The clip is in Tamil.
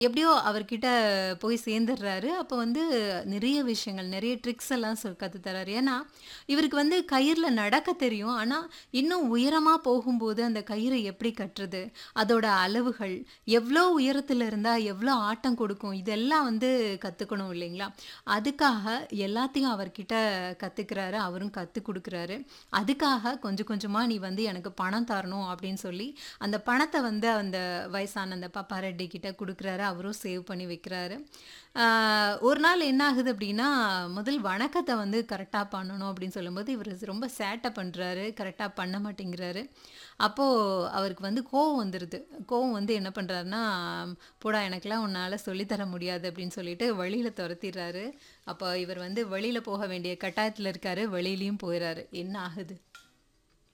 எப்படியோ அவர்கிட்ட போய் சேர்ந்துடுறாரு. அப்போ வந்து நிறைய விஷயங்கள், நிறைய ட்ரிக்ஸ் எல்லாம் சொ கத்து தராரு. ஏன்னா, இவருக்கு வந்து கயிறுல நடக்க தெரியும். ஆனா, இன்னும் உயரமா போகும்போது அந்த கயிற எப்படி கட்டுறது? அதோட அளவுகள், எவ்ளோ உயரத்துல இருந்தா எவ்ளோ ஆட்டம் கொடுக்கும்? இதெல்லாம் வந்து கத்துக்கணும் இல்லைங்களா? அதுக்காக எல்லாத்தையும் அவர்கிட்ட கத்துக்கிறாரு. அவரும் கத்துக் குடுக்குறாரு. அதுக்காக கொஞ்சம் கொஞ்சமா நீ வந்து எனக்கு பணம் தரணும் அப்படின்னு சொல்லி, அந்த பணத்த வந்து அந்த வயசான அந்த பப்பாரெட்டி கிட்ட குடுக்குறாரு. அவரும் சேவ் பண்ணி வைக்கிறாரு. ஆ ஒரு நாள் என்ன ஆகுது அப்படின்னா, முதல் வணக்கத்த வந்து கரெக்ட்டா பண்ணணும் அப்படின்னு சொல்லும்போது, இவரு ரொம்ப சேட்ட பண்றாரு. கரெக்ட்டா பண்ண மாட்டேங்கிறாரு. அப்போ அவருக்கு வந்து கோவம் வந்துருது. கோவம் வந்து என்ன பண்றாருன்னா, "போடா எனக்கெல்லாம் உன்னால சொல்லி தர முடியாது" அப்படின்னு சொல்லிட்டு வெளியில தொரத்திர்றாரு. அப்போ இவர் வந்து வெளியில போக வேண்டிய கட்டாயத்துல இருக்காரு. வெளியிலயும் போயிறாரு. என்ன ஆகுது?